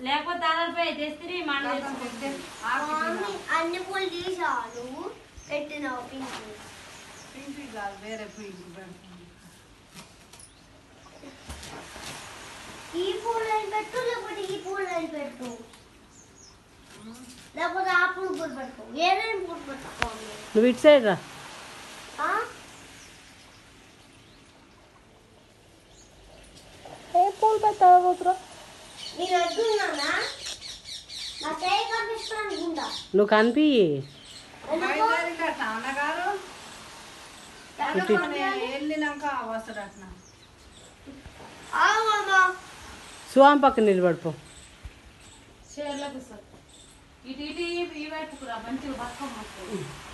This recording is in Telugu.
లేకపోతే దాదాపు తెస్తే మన మమ్మీ అన్ని పూలు తీసా నువ్వు పెట్టినావు పింక్ పింక్ కాదు వేరే పింక్ పెడతాను ఈ పూలని పెట్టు లేకపోతే ఈ పూలని పెట్టు లేకపోతే ఆ పూలు పూలు పెట్టుకో ఏదైనా పూలు పెట్టుకో మమ్మీ. నువ్వు ఇటు సైడ్ రా ఆ? ఏ పూలు పెట్టావుతురా నేను అడ్డున్నానా నా చేయి కనిపిస్తాను అనుకుంటా నువ్వు కనిపి ఎందుకు? బయలుదేరినట్ట అన్నగారు ఎక్కడికో వెళ్ళినాక వస్తాడట ఆ మామా సువాం పక్కన నిలబడిపో చీరలకు ఇటు ఇటు ఈ వైపుకు రా మంచిగా బతుకమ్మ వస్తుంది